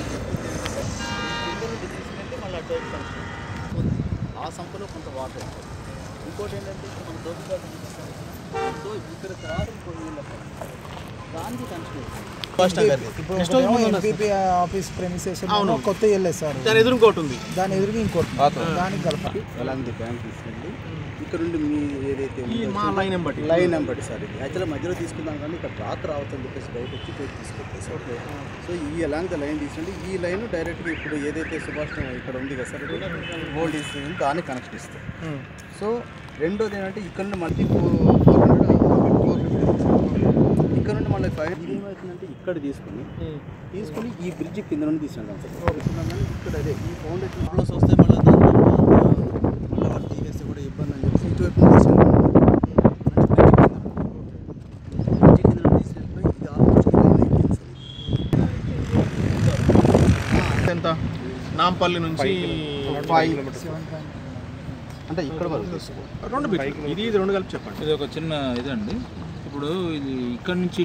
మళ్ళీ అటు వైపు కనెక్షన్ ఉంది. ఆ సంపలో కొంత వాటర్ ఉంటుంది ఇంకోటి ఏంటంటే ఇక్కడ మన దోపిగా సో ఇక్కడ తర్వాత ఇంకో నీళ్ళు వస్తాయి. దానికి కనెక్షన్ ఇప్పుడు ఎంపీపీ ఆఫీస్ ప్రెమిసెస్ కొత్త వెళ్ళలేదు సార్ దాని ఎదురు ఇంకోటి ఉంది దాని ఎదురుగా ఇంకోటి దానికి కలపాలి అలాంగ్ ది బ్యాంక్ తీసుకెళ్ళి ఇక్కడ నుండి మీ ఏదైతే ఈ మా లైన్ బట్టి లైన్ నెంబర్ సార్ ఇది యాక్చువల్గా మధ్యలో తీసుకుందాం కానీ ఇక్కడ రాత్రి రావచ్చని చెప్పేసి డౌట్ వచ్చి పోయి తీసుకొచ్చేసి ఓకే సో ఈ అలాంగ్ ద లైన్ తీసుకుంటే ఈ లైన్ డైరెక్ట్గా ఇప్పుడు ఏదైతే సుభాష్ ఇక్కడ ఉంది కదా సార్ ఓల్డ్ ఈస్ దానికి కనెక్షన్ ఇస్తాం సో రెండోది ఏంటంటే ఇక్కడ నుండి మళ్ళీ ఫోర్ ఫోర్ ఇక్కడ నుండి మళ్ళీ ఫైవ్ ఇది ఏమవుతుందంటే ఇక్కడ తీసుకుని తీసుకుని ఈ బ్రిడ్జ్ కింద నుండి తీసుకున్నాం సార్ తీసుకున్నాం కానీ ఇక్కడ అదే ఈ ఫౌండేషన్ ఫ్లోస్ వస్తే మళ్ళీ దాని తర్వాత మళ్ళీ వాడు తీసేస్తే కూడా ఇబ్బంది అని చెప్పేసి ఇటువైపు నుండి తీసుకెళ్తాం అంటే బ్రిడ్జ్ కింద నుండి తీసుకెళ్ళిపోయి ఇది ఆల్మోస్ట్ ఈ లైన్ అయిపోయింది సార్ ఎంత నాంపల్లి నుంచి ఫైవ్ అంటే ఇక్కడ వరకు తీసుకో రెండు బిట్లు ఇది ఇది రెండు కలిపి చెప్పండి ఇది ఒక చిన్న ఇదండి ఇప్పుడు ఇది ఇక్కడ నుంచి